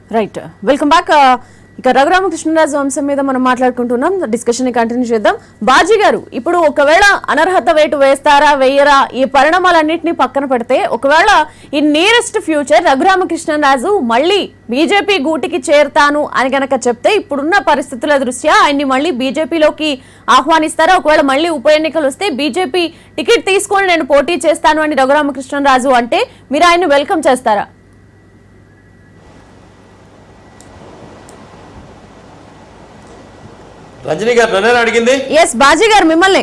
Right welcome back ఇక రఘురామకృష్ణరాజు అంశం మీద మనం మాట్లాడుకుంటున్నాం డిస్కషన్ కంటిన్యూ చేద్దాం బాజీ గారు ఇప్పుడు ఒకవేళ అనర్హత వేటు వేస్తారా వేయరా ఈ పరిణామాలన్నింటినీ పక్కన పెడితే ఒకవేళ ఈ నియరెస్ట్ ఫ్యూచర్ రఘురామకృష్ణరాజు మళ్ళీ బీజేపీ గూటికి చేరుతాను అని గనక చెప్తే ఇప్పుడున్న పరిస్థితుల దృష్ట్యా ఆయన్ని మళ్ళీ బీజేపీలోకి ఆహ్వానిస్తారా ఒకవేళ మళ్ళీ ఉప ఎన్నికలు వస్తే బీజేపీ టికెట్ తీసుకొని నేను పోటీ చేస్తాను అని రఘురామకృష్ణరాజు అంటే మీరు ఆయన్ని వెల్కమ్ చేస్తారా రంజనీ గారు నన్నే అడిగింది ఎస్ బాజీ గారు మిమ్మల్ని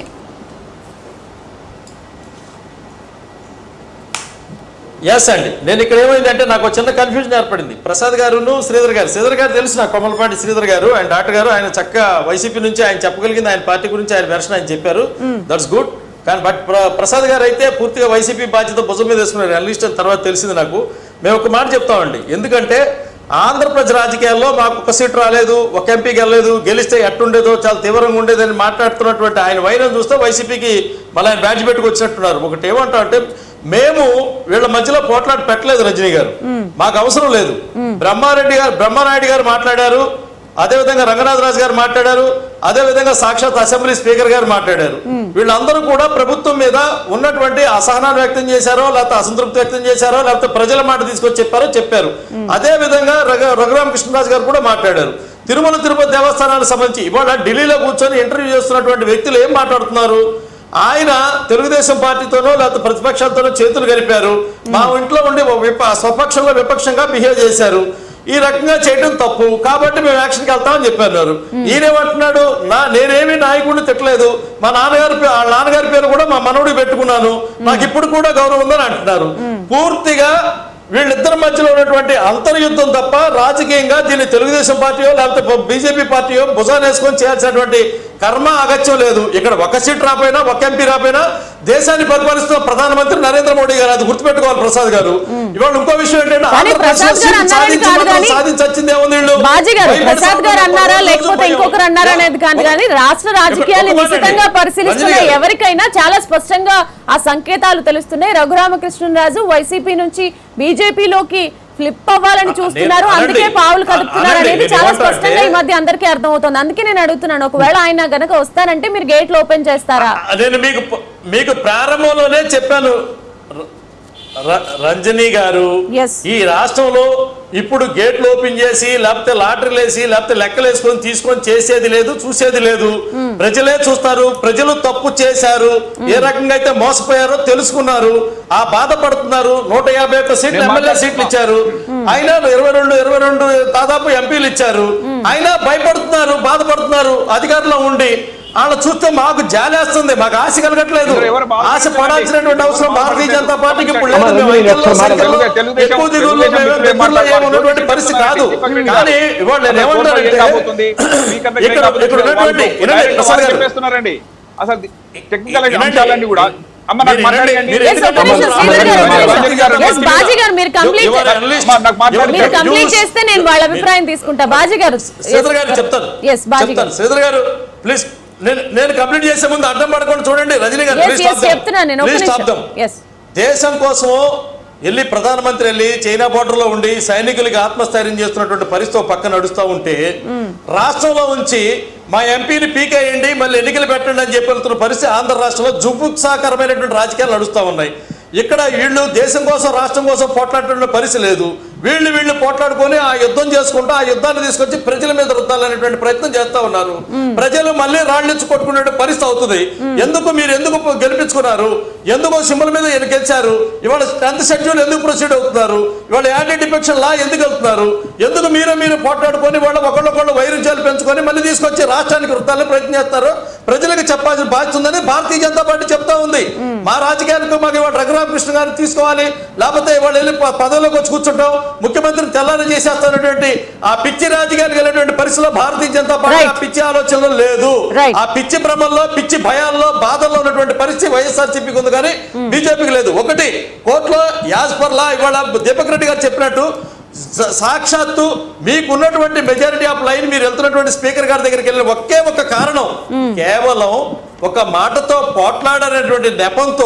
ఎస్ అండి నేను ఇక్కడ ఏమైందంటే నాకు ఒక చిన్న కన్ఫ్యూజన్ ఏర్పడింది ప్రసాద్ గారును శ్రీధర్ గారు శ్రీధర్ గారు తెలుసు నాకు కొమ్మలపాటి శ్రీధర్ గారు ఆయన డాక్టర్ గారు ఆయన చక్కగా వైసీపీ నుంచి ఆయన చెప్పగలిగింది ఆయన పార్టీ గురించి ఆయన వెర్షన్ ఆయన చెప్పారు దట్స్ గుడ్ కానీ బట్ ప్ర- ప్రసాద్ గారు అయితే పూర్తిగా వైసీపీ బాధ్యత భుజం మీద వేసుకున్నారు అనలిస్ట్ తర్వాత తెలిసింది నాకు మేము ఒక మాట చెప్తామండి ఎందుకంటే ఆంధ్రప్రదేశ్ రాజకీయాల్లో మాకు ఒక సీట్ రాలేదు ఒక ఎంపీ గెలలేదు గెలిస్తే ఎట్టుండేదో చాలా తీవ్రంగా ఉండేదని మాట్లాడుతున్నటువంటి ఆయన వైరం చూస్తే వైసీపీకి మళ్ళీ ఆయన బ్యాడ్జ్ పెట్టుకు వచ్చినట్టున్నారు ఒకటి ఏమంటాం అంటే మేము వీళ్ళ మధ్యలో పోట్లాట పెట్టలేదు రజనీ గారు మాకు అవసరం లేదు బ్రహ్మారెడ్డి గారు బ్రహ్మానాయుడు గారు మాట్లాడారు అదేవిధంగా రంగనాథరాజు గారు మాట్లాడారు అదేవిధంగా సాక్షాత్ అసెంబ్లీ స్పీకర్ గారు మాట్లాడారు వీళ్ళందరూ కూడా ప్రభుత్వం మీద ఉన్నటువంటి అసహనాన్ని వ్యక్తం చేశారో లేకపోతే అసంతృప్తి వ్యక్తం చేశారో లేకపోతే ప్రజల మాట తీసుకొచ్చి చెప్పారో చెప్పారు అదే విధంగా రఘ రఘురామ కృష్ణరాజు గారు కూడా మాట్లాడారు తిరుమల తిరుపతి దేవస్థానానికి సంబంధించి ఇవాళ ఢిల్లీలో కూర్చొని ఇంటర్వ్యూ చేస్తున్నటువంటి వ్యక్తులు ఏం మాట్లాడుతున్నారు ఆయన తెలుగుదేశం పార్టీతోనో లేకపోతే ప్రతిపక్షాలతోనో చేతులు కలిపారు మా ఇంట్లో ఉండి ఒక విప స్వపక్షంలో విపక్షంగా బిహేవ్ చేశారు ఈ రకంగా చేయడం తప్పు కాబట్టి మేము యాక్షన్కి వెళ్తామని చెప్పారు ఈయనేమంటున్నాడు నా నేనేమి నాయకుడిని తిట్టలేదు మా నాన్నగారి పే- వాళ్ళ నాన్నగారి పేరు కూడా మా మనవడికి పెట్టుకున్నాను నాకు ఇప్పుడు కూడా గౌరవం ఉందని అంటున్నారు పూర్తిగా వీళ్ళిద్దరి మధ్యలో ఉన్నటువంటి అంతర్యుద్ధం తప్ప రాజకీయంగా దీన్ని తెలుగుదేశం పార్టీయో లేకపోతే బీజేపీ పార్టీయో భుజాన్ని వేసుకొని చేయాల్సినటువంటి కర్మ అగత్యం లేదు ఇక్కడ ఒక సీట్ రాపోయినా ఒక ఎంపీ రాపోయినా దేశాన్ని పరిపాలిస్తున్న ప్రధానమంత్రి నరేంద్ర మోడీ గారు అది గుర్తుపెట్టుకోవాలి ప్రసాద్ గారు ఇవాళ ఇంకో విషయం ఏంటంటే కానీ ఆంధ్రప్రదేశ్లో ప్రసాద్ గారు సీట్ అన్నారని సాధించి కాదు మాత్రం కానీ సాధించి వచ్చింది ఏముంది వీళ్ళు? బాజీ గారు భయపడి ప్రసాద్ గారు సాధించి అన్నారా రోజు లేకపోతే భయం. ఇంకొకరు అన్నారా అనేది కాదు ఒక- కానీ రాష్ట్ర రాజకీయాలు ఒక మాట అండి. నిశ్చితంగా పరిశీలిస్తున్న రంజని గారు. ఎవరికైనా చాలా స్పష్టంగా ఆ సంకేతాలు తెలుస్తున్నాయి రఘురామకృష్ణరాజు వైసీపీ నుంచి బీజేపీలోకి ఫ్లిప్ అవ్వాలని ఆ, చూస్తున్నారు నేను- అందుకే అనండి. పావులు కదుపుతున్నారు అనండి, అనేది నేను చాలా ఏమంటా స్పష్టంగా ఈ అంటే- మధ్య అందరికీ అర్థమవుతోంది అందుకే నేను అడుగుతున్నాను ఒకవేళ ఆయన గనక వస్తారంటే మీరు గేట్లు ఓపెన్ చేస్తారా నేను మీకు మీకు ప్రారంభంలోనే చెప్పాను ర- ర- రంజని గారు Yes. ఈ రాష్ట్రంలో ఇప్పుడు గేట్లు ఓపెన్ చేసి లేకపోతే లాటరీలు వేసి లేకపోతే లెక్కలు వేసుకొని తీసుకొని చేసేది లేదు చూసేది లేదు ప్రజలే చూస్తారు ప్రజలు తప్పు చేశారు ఏ రకంగా అయితే మోసపోయారో తెలుసుకున్నారు ఆ బాధపడుతున్నారు నూట యాభై ఒక్క సీట్లు నేను ఎమ్మెల్యే సీట్లు ఇచ్చారు అయినా ఇరవై రెండు ఇరవై రెండు దాదాపు ఎంపీలు ఇచ్చారు అయినా భయపడుతున్నారు బాధపడుతున్నారు అధికారంలో ఉండి వాళ్ళ చూస్తే మాకు జాలేస్తుంది మాకు ఆశ కలగట్లేదు ఇందులో ఎవరు బాధ ఆశ పడాల్సినటువంటి అవసరం భారతీయ జనతా పార్టీకి ఇప్పుడు అమ్మ, లేదు మేము రంజని ఐక్యంలో గారు సంఖ్యలో తెలుగు- తెలుగుదేశం- ఎక్కువ దిగుల్లో తెలుగుదేశం మేము మిత్రులు ఏం దగ్గరలో ఏమి మాట్లాడుతున్నారు? ఉన్నటువంటి పరిస్థితి కాదు దీపక్ రెడ్డి కానీ గారు. ఇవాళ నేను అసలు కోర్టులో ఏం ఏమంటానంటే కాబోతుంది? స్పీకర్ దగ్గర ఏం ఇక్కడ కాబోతుంది? ఇక్కడ ఉన్నటువంటి వాళ్ళు వినండి, డైరెక్ట్ ప్రసాద్ వాళ్ళు గారు. చెప్పేస్తున్నారండి అసలు టెక్నికల్ వినండి. అంశాలన్నీ కూడా అమ్మ నాకు మీరు మాట్లాడండి వినండి. Yes, ఒక్క నిమిషం, అమ్మ, శ్రీధర్ గారు, అమ్మ, ఒక్క రంజని నిమిషం. గారు, Yes, రంజని బాజీ గారు, మీరు complete You are చేయండి. analyst. అమ్మ, నాకు మాట్లాడండి. You- మీరు you- కంప్లీట్ చేస్తే నేను వాళ్ళ అభిప్రాయం తీసుకుంటా బాజీ గారు శ్రీధర్ గారు చెప్తాను ఎస్ బాజీ గారు చెప్తాను శ్రీధర్ గారు ప్లీజ్ నేను నేను కంప్లీట్ చేసే ముందు అడ్డం పడకుండా చూడండి రజనీ గారు Yes, ప్లీజ్ yes, చెప్తున్నాను నేను, ఒక్క ప్లీజ్ నిమిషం. స్టాప్ దమ్ Yes. దేశం కోసం వెళ్ళి ప్రధానమంత్రి వెళ్ళి చైనా బోర్డర్ లో ఉండి సైనికులకి ఆత్మస్థైర్యం చేస్తున్నటువంటి పరిస్థితి ఒక పక్క నడుస్తూ ఉంటే రాష్ట్రంలో ఉంచి మా ఎంపీని పీకేయండి మళ్ళీ ఎన్నికలు పెట్టండి అని చెప్పి వెళ్తున్న పరిస్థితి ఆంధ్ర రాష్ట్రంలో జుగుప్సాకరమైనటువంటి రాజకీయాలు నడుస్తూ ఉన్నాయి ఇక్కడ వీళ్ళు దేశం కోసం రాష్ట్రం కోసం పోట్లాడుతున్న పరిస్థితి లేదు వీళ్ళు వీళ్ళు పోట్లాడుకొని ఆ యుద్ధం చేసుకుంటూ ఆ యుద్ధాన్ని తీసుకొచ్చి ప్రజల మీద రుద్దాలనేటువంటి ప్రయత్నం చేస్తా ఉన్నారు ప్రజలు మళ్ళీ రాళ్ళించి కొట్టుకునే పరిస్థితి అవుతుంది ఎందుకు మీరు ఎందుకు గెలిపించుకున్నారు ఎందుకు సింబల్ మీద ఈయన గెలిచారు ఇవాళ టెన్త్ షెడ్యూల్ ఎందుకు ప్రొసీడ్ అవుతున్నారు ఇవాళ యాంటీ డిఫెక్షన్ లా ఎందుకు వెళ్తున్నారు ఎందుకు మీరు మీరు పోట్లాడుకొని వాళ్ళ ఒకళ్ళొకళ్ళు వైరుధ్యాలు పెంచుకొని మళ్ళీ తీసుకొచ్చి రాష్ట్రానికి వృత్తాలని ప్రయత్నం చేస్తారు ప్రజలకు చెప్పాల్సిన బాధ్యత ఉందని భారతీయ జనతా పార్టీ చెప్తా ఉంది మా రాజకీయాలకు మాకు ఇవాళ రఘురామకృష్ణ గారిని తీసుకోవాలి లేకపోతే ఇవాళ వెళ్ళి ప- పదవిలోకి వచ్చి కూర్చుంటాం ముఖ్యమంత్రిని తెల్లారి చేసేస్తున్నటువంటి ఆ పిచ్చి రాజకీయాలకు వెళ్ళినటువంటి పరిస్థితిలో భారతీయ జనతా పార్టీ ఆ Right. పిచ్చి ఆలోచనలు లేదు Right. ఆ పిచ్చి భ్రమంలో పిచ్చి భయాల్లో బాధల్లో ఉన్నటువంటి పరిస్థితి వైఎస్ఆర్సీపీకి ఉంది కానీ బీజేపీకి లేదు ఒకటి కోర్టులో యాజ్ పర్ లా ఇవాళ దీపక్ రెడ్డి గారు చెప్పినట్టు స- సాక్షాత్తు మీకున్నటువంటి మెజారిటీ ఆఫ్ లైన్ మీరు వెళ్తున్నటువంటి స్పీకర్ గారి దగ్గరికి వెళ్ళిన ఒకే ఒక కారణం కేవలం ఒక మాటతో పోట్లాడనేటువంటి నెపంతో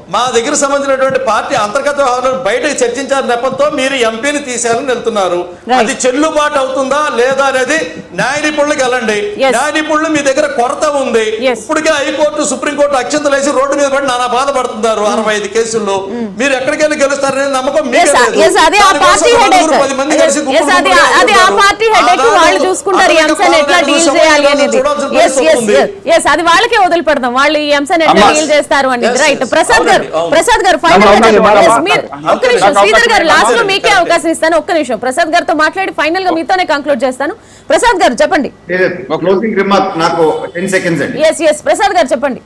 మా దగ్గర సంబంధించినటువంటి పార్టీ అంతర్గత వ్యవహారాలను బయటకు చర్చించారు నెపంతో మీరు ఎంపీని తీసేయాలని వెళ్తున్నారు Right. అది చెల్లుబాటు అవుతుందా లేదా అనేది న్యాయ నిపుణులకు వెళ్ళండి Yes. న్యాయ నిపుణులు మీ దగ్గర కొరత ఉంది Yes. ఇప్పటికే హైకోర్టు సుప్రీంకోర్టు అక్షంతలు వేసి రోడ్డు మీద పడి నానా బాధపడుతున్నారు అరవై ఐదు కేసుల్లో మీరు ఎక్కడికి వెళ్ళి గెలుస్తారనే నమ్మకం Yes, మీకే sir. లేదు. Yes, అది ఆ దానికోసం పార్టీ నలుగురు, headache. పది మంది Yes, కలిసి yes, గుంపులు అది గుంపులుగా అది ఆ వెళ్తుంటారు. పార్టీ హెడేక్ ఆ వాళ్ళు దాని చూసుకుంటారు ఈ అతనికి అంశాన్ని ఎట్లా పాలన డీల్ చూసి చేయాలి అనేది చూడాల్సిన ఎస్ పరిస్థితి ఎస్ ఉంది. ఎస్ అది వాళ్ళకే వదిలిపెడదాం వాళ్ళు ఈ అంశాన్ని ఎట్లా అమ్మా. డీల్ చేస్తారు అని Yes, రైట్ yes. ప్రసాద్ గారు అవునండి, అవును. ప్రసాద్ గారు ఫైనల్ అవునండి, గా మేడం, Yes, మాట్లాడండి. మీరు- ఒక్క నాకు నిమిషం అవకాశం శ్రీధర్ గారు ఇవ్వండి. లాస్ట్ లో అవునండి, మీకే కరెక్టే. అవకాశం ఇస్తాను ఒక్క నిమిషం ప్రసాద్ గారితో మాట్లాడి ఫైనల్ గా మీతోనే కంక్లూడ్ చేస్తాను ప్రసాద్ గారు చెప్పండి క్లోజింగ్ రిమార్క్ నాకు టెన్ సెకండ్స్ అండి ఎస్ ఎస్ ప్రసాద్ గారు చెప్పండి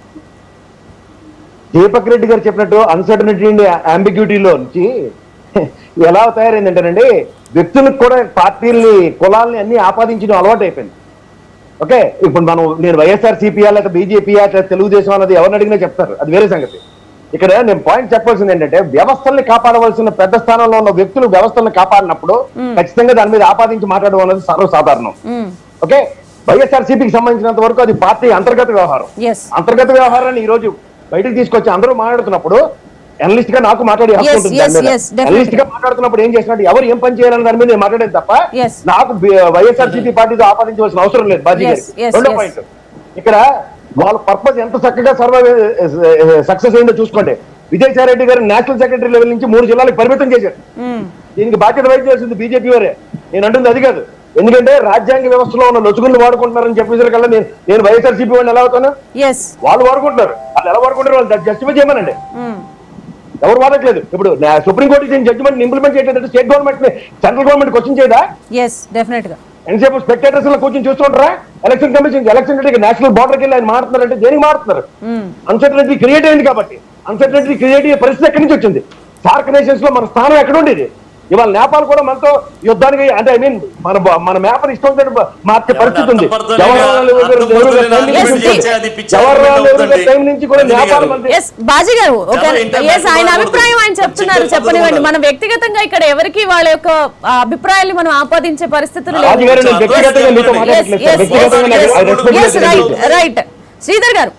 దీపక్ రెడ్డి గారు చెప్పినట్టు అన్సర్టనిటీ అంబిగ్యూటీలో నుంచి ఎలా తయారైందంటేనండి వ్యక్తులకు కూడా పార్టీల్ని కులాల్ని అన్ని ఆపాదించడం అలవాటు అయిపోయింది ఓకే ఇప్పుడు మనం నేను వైఎస్ఆర్ సిపిఆ లేక బీజేపీయా లేక తెలుగుదేశం అన్నది ఎవరిని అడిగినా చెప్తారు అది వేరే సంగతి ఇక్కడ నేను పాయింట్ చెప్పాల్సింది ఏంటంటే వ్యవస్థల్ని కాపాడవలసిన పెద్ద స్థానంలో ఉన్న వ్యక్తులు వ్యవస్థల్ని కాపాడినప్పుడు ఖచ్చితంగా దాని మీద ఆపాదించి మాట్లాడడం అనేది సర్వసాధారణం ఓకే వైఎస్ఆర్ సిపికి సంబంధించినంత వరకు అది పార్టీ అంతర్గత వ్యవహారం Yes. అంతర్గత వ్యవహారాన్ని ఈ రోజు బయటకు తీసుకొచ్చి అందరూ మాట్లాడుతున్నప్పుడు అనలిస్ట్ గా నాకు మాట్లాడే హక్కు Yes, ఉంటుంది yes, దాని మీద. yes, definitely. అనలిస్ట్ గా మాట్లాడుతున్నప్పుడు ఏం చేసినట్టు ఎవరు ఏం పని చేయాలని దాని మీద నేను మాట్లాడేది తప్ప Yes. నాకు వైఎస్ఆర్ సిపి పార్టీతో ఆపాదించవలసిన అవసరం లేదు బాజీ Yes, గారికి yes, రెండో yes. పాయింట్ ఇక్కడ వాళ్ళ పర్పస్ ఎంత చక్కగా సర్వైవ్ సక్సెస్ అయిందో చూసుకోండి విజయసాయి రెడ్డి గారు నేషనల్ సెక్రటరీ లెవెల్ నుంచి మూడు జిల్లాలకు పరిమితం చేశారు దీనికి బాధ్యత వహించాల్సింది బీజేపీ వారే నేను అంటుంది అది కాదు ఎందుకంటే రాజ్యాంగ వ్యవస్థలో ఉన్న లొచుగులు వాడుకుంటున్నారని చెప్పేసరి కల్లా నేను నేను వైఎస్ఆర్ సిపి వాడిని ఎలా అవుతాను ఎస్ వాళ్ళు వాడుకుంటున్నారు వాళ్ళు ఎలా వాడుకుంటారు వాళ్ళు జస్టిఫై చేయమనండి ఎవరు వాడట్లేదు ఇప్పుడు నా సుప్రీంకోర్టు ఇచ్చిన జడ్జిమెంట్ ఇంప్లిమెంట్ చేయట్లేదు state government central government question చేయదా ఎస్ డెఫినెట్ గా ఎంతసేపు స్పెక్టేటర్స్ లో కూర్చొని చూస్తుంటారా ఎలక్షన్ కమిషన్ ఎలక్షన్ నేషనల్ బార్డర్కి వెళ్ళి ఆయన మారుతున్నారంటే దేనికి మారుతున్నారు అన్సర్టనిటీ క్రియేట్ అయింది కాబట్టి అన్సర్టనిటీ క్రియేట్ అయ్యే పరిస్థితి ఎక్కడి నుంచి వచ్చింది సార్క్ నేషన్స్ లో మన స్థానం ఎక్కడ ఉండేది ఇవాళ నేపాల్ కూడా మనతో యుద్ధానికి అంటే ఐ మీన్ మన బ- మన మేపర్ ఇష్టం వచ్చినట్టు మార్చే పరిస్థితి ఉంది అర్థపర్థం జవహర్లాల్ నెహ్రూ గారు- నెహ్రూ గారి టైం నుంచి Yes, కూడా- yes. అది పిచ్చి జవహర్లాల్ నెహ్రూ గారి అవుతుంది. టైం నుంచి కూడా గాంధీ నేపాల్ గారు. మంది ఎస్ బాజీ గారు ఒక చాలా international ఎస్ ఆయన కూడా అభిప్రాయం ఆయన ఉండదు. చెప్తున్నారు చెప్పే చెప్పనివ్వండి పద్ధతి మనం వ్యక్తిగతంగా ఇక్కడ ఎవరికి వాళ్ళ యొక్క ఆ, అభిప్రాయాల్ని మనం ఆపాదించే పరిస్థితులు లేవు రాజు గారు నేను వ్యక్తిగతంగా మీతో Yes, మాట్లాడట్లేదు yes, సార్. వ్యక్తిగతంగా yes, నాకు- I respect yes, your right, decision. right. Sridhar గారు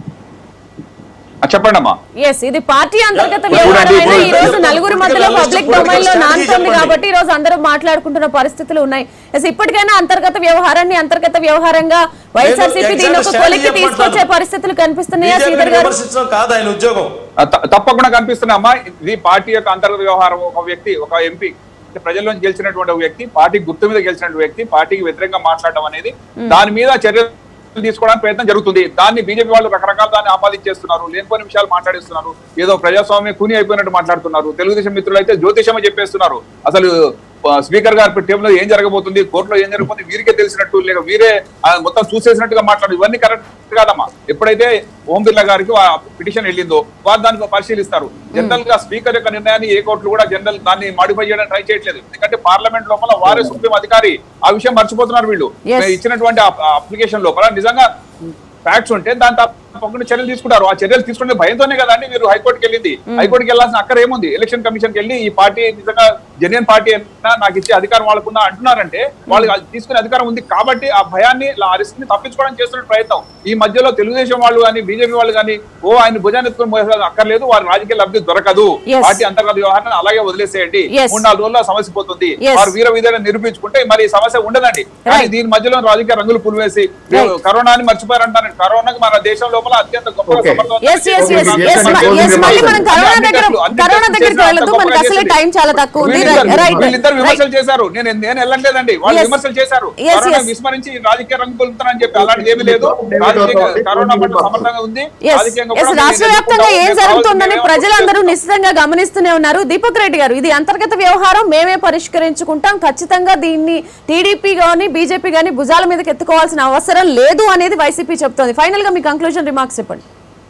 ఆ, చెప్పండి అమ్మా ఎస్ ఇది పార్టీ అంతర్గత ఇప్పుడు వ్యవహారం చూడండి, అయినా ఇప్పుడు ఈ రోజు ఇప్పుడు నలుగురు political మధ్యలో analyst, పబ్లిక్ political డొమైన్ లో strategy నానుతుంది చెప్పండి. కాబట్టి ఈ రోజు అందరూ మాట్లాడుకుంటున్న పరిస్థితులు ఉన్నాయి ఎస్ ఇప్పటికైనా అంతర్గత వ్యవహారాన్ని అంతర్గత వ్యవహారంగా వైఎస్ఆర్సీపీ exact దీన్ని ఒక strategy కొలిక్కి చెప్పమంటాను. తీసుకొచ్చే పరిస్థితులు కనిపిస్తున్నాయా బీజేపీని శ్రీధర్ గారు విమర్శించడం కాదు ఆయన ఉద్యోగం ఆ, త- తప్పకుండా కనిపిస్తున్నా అమ్మా ఇది పార్టీ యొక్క అంతర్గత వ్యవహారం ఒక వ్యక్తి ఒక ఎంపీ అంటే ప్రజల్లోంచి గెలిచినటువంటి ఒక వ్యక్తి పార్టీ గుర్తు మీద గెలిచినటువంటి వ్యక్తి పార్టీకి వ్యతిరేకంగా మాట్లాడడం అనేది దాని మీద చర్యలు తీసుకోవడానికి ప్రయత్నం జరుగుతుంది దాన్ని బీజేపీ వాళ్ళు రకరకాల దాన్ని ఆపాదించేస్తున్నారు లేనిపోని విషయాలు మాట్లాడిస్తున్నారు ఏదో ప్రజాస్వామ్యం కూని అయిపోయినట్టు మాట్లాడుతున్నారు తెలుగుదేశం మిత్రులు అయితే జ్యోతిషమే చెప్పేస్తున్నారు అసలు ఆ, స్పీకర్ గారి టేబుల్ లో ఏం జరగబోతుంది కోర్టులో ఏం జరగబోతుంది వీరికే తెలిసినట్టు లేక వీరే ఆ, మొత్తం చూసేసినట్టుగా మాట్లాడు ఇవన్నీ కరెక్ట్ కాదమ్మా ఎప్పుడైతే ఓం బిర్లా గారికి ఆ పిటిషన్ వెళ్ళిందో వారు దాన్ని పరిశీలిస్తారు జనరల్ గా స్పీకర్ యొక్క నిర్ణయాన్ని ఏ కోర్టులు కూడా జనరల్ దాన్ని మాడిఫై చేయడానికి ట్రై చేయట్లేదు ఎందుకంటే పార్లమెంట్ లోపల వారే సుప్రీం అధికారి ఆ విషయం మర్చిపోతున్నారు వీళ్ళు Yes. మేము ఇచ్చినటువంటి అప్లికేషన్ లోపల నిజంగా ఫ్యాక్ట్స్ ఉంటే దాని తప్పకుండా చర్యలు తీసుకుంటారు ఆ చర్యలు తీసుకునే భయంతోనే కదండి మీరు హైకోర్టుకి వెళ్ళింది హైకోర్టుకి వెళ్ళాల్సిన అక్కర ఏముంది ఎలక్షన్ కమిషన్ కి వెళ్ళి ఈ పార్టీ నిజంగా జెన్యున్ పార్టీ అయినా నాకు ఇచ్చే అధికారం వాళ్ళకుందా అంటున్నారంటే వాళ్ళు అది తీసుకునే అధికారం ఉంది కాబట్టి ఆ భయాన్ని ఆ రిస్క్ ని తప్పించుకోవడానికి చేస్తున్న ప్రయత్నం ఈ మధ్యలో తెలుగుదేశం వాళ్ళు కానీ బీజేపీ వాళ్ళు కానీ ఓ ఆయన భుజాన్ని ఎత్తుకొని మోసేది అక్కర్లేదు వారి రాజకీయ లబ్ధి దొరకదు Yes. పార్టీ అంతర్గత వ్యవహారాన్ని అలాగే వదిలేసేయండి Yes. మూడు నాలుగు రోజుల్లో సమస్య పోతుంది Yes. వారు వీర విధానం నిరూపించుకుంటే మరి ఈ సమస్య ఉండదండి కానీ Right. దీని మధ్యలో రాజకీయ రంగులు పులివేసి Right. కరోనాని మర్చిపోయారంటారు కరోనాకి మన దేశం లోపల అత్యంత గొప్ప Okay. Yes yes yes Okay, yes yes, yes మళ్ళీ మనం కరోనా అన్ని దగ్గర టెస్టులు, అన్ని కరోనా టెస్టులు దగ్గరికి చేసినా వెళ్ళదు అంత మనకి గొప్పగా అసలు చేసింది. టైం చాలా తక్కువ ఉంది వీళ్ళిద్దరు- రైట్ వీళ్ళిద్దరు విమర్శలు చేశారు నేను నేను వెళ్ళట్లేదండి వాళ్ళు Yes. విమర్శలు చేశారు Yes, కరోనా yes. విస్మరించి రాజకీయ రంగు కొలుపుతారని చెప్పి అలాంటిది ఏమీ లేదు రాజకీయంగా కరోనా పట్ల సమర్థంగా ఉంది ఎస్ రాజకీయంగా ఎస్ కూడా రాష్ట్ర మేము వ్యాప్తంగా ఏం ఎదుర్కొంటాం. జరుగుతుందని మేము ప్రజలందరూ నిశ్చితంగా గమనిస్తూనే ఉన్నారు దీపక్ రెడ్డి గారు ఇది అంతర్గత వ్యవహారం మేమే పరిష్కరించుకుంటాం ఖచ్చితంగా దీన్ని టీడీపీ గాని బీజేపీ గాని భుజాల మీదకి ఎత్తుకోవాల్సిన అవసరం లేదు అనేది వైసీపీ చెప్తోంది ఫైనల్ గా మీ కంక్లూజన్ రిమార్క్స్ చెప్పండి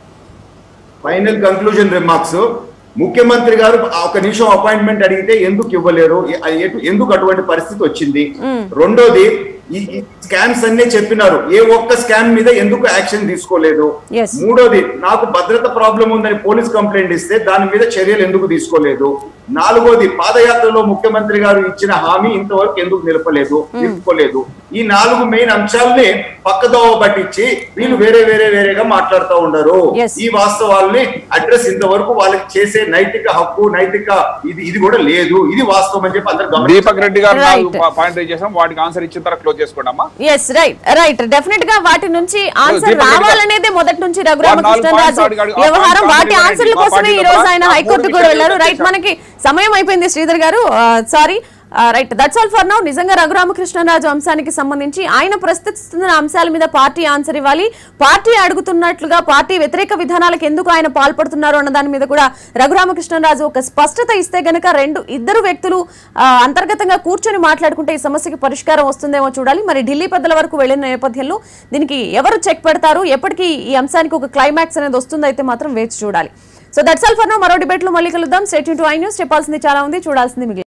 ఫైనల్ కంక్లూజన్ రిమార్క్స్ ముఖ్యమంత్రి గారు ఆ ఒక నిమిషం అపాయింట్మెంట్ అడిగితే ఎందుకు ఇవ్వలేరు ఎ- ఎటు- ఎందుకు అటువంటి పరిస్థితి వచ్చింది రెండోది ఈ స్కామ్స్ అన్నీ చెప్పినారు ఏ ఒక్క స్కామ్ మీద ఎందుకు యాక్షన్ తీసుకోలేదు Yes. మూడోది నాకు భద్రత ప్రాబ్లం ఉందని పోలీస్ కంప్లైంట్ ఇస్తే దాని మీద చర్యలు ఎందుకు తీసుకోలేదు నాలుగోది పాదయాత్రలో ముఖ్యమంత్రి గారు ఇచ్చిన హామీ ఇంతవరకు ఎందుకు నిలపలేదు నిలుపుకోలేదు ఈ నాలుగు మెయిన్ అంశాలని పక్కదోవ పట్టించి వీళ్ళు వేరే వేరే వేరేగా మాట్లాడుతూ ఉండరు Yes. ఈ వాస్తవాల్ని అడ్రస్ ఇంతవరకు వాళ్ళకి చేసే నైతిక హక్కు నైతిక ఇది ఇది కూడా లేదు ఇది వాస్తవం అని చెప్పి అందరు గమనించాలి. దీపక్ రెడ్డి గారు Right. నాలుగు పాయింట్ రేజ్ చేసాం వాటికి ఆన్సర్ ఇచ్చిన తర్వాత క్లోజ్ చేసుకోండి అమ్మా ఎస్ రైట్ రైట్ డెఫినెట్ గా వాటి నుంచి ఆన్సర్ దీపక్ రెడ్డి గారు- రావాలనేదే మొదటి నుంచి వారు నాలుగు రఘురామకృష్ణరాజు points అడిగాడు. ఆ వ్యవహారం points వాటి కామెంట్ ఆన్సర్ల చేయండి. కోసమే మా ఈ రోజు పార్టీ ఆయన తరపున హైకోర్టు మూడు కూడా విషయాలు వెళ్ళారు రైట్ చేశాం. మనకి సమయం అయిపోయింది శ్రీధర్ గారు sorry right that's all for now నిజంగా రఘురామకృష్ణరాజు అంశానికి సంబంధించి ఆయన ప్రస్తుతిస్తున్న అంశాల మీద పార్టీ ఆన్సర్ ఇవ్వాలి పార్టీ అడుగుతున్నట్లుగా పార్టీ వ్యతిరేక విధానాలకు ఎందుకు ఆయన పాల్పడుతున్నారు అన్న దాని మీద కూడా రఘురామకృష్ణరాజు ఒక స్పష్టత ఇస్తే గనక రెండు ఇద్దరు వ్యక్తులు ఆ, అంతర్గతంగా కూర్చొని మాట్లాడుకుంటే ఈ సమస్యకి పరిష్కారం వస్తుందేమో చూడాలి మరి ఢిల్లీ పెద్దల వరకు వెళ్ళిన నేపథ్యంలో దీనికి ఎవరు చెక్ పెడతారు ఎప్పటికీ ఈ అంశానికి ఒక క్లైమాక్స్ అనేది వస్తుందో అయితే మాత్రం వేచి చూడాలి so that's all for now మరో డిబేట్ లో మళ్ళీ కలుద్దాం స్టేట్ టు ఐ న్యూస్ చెప్పాల్సింది చాలా ఉంది చూడాల్సింది మిగిలింది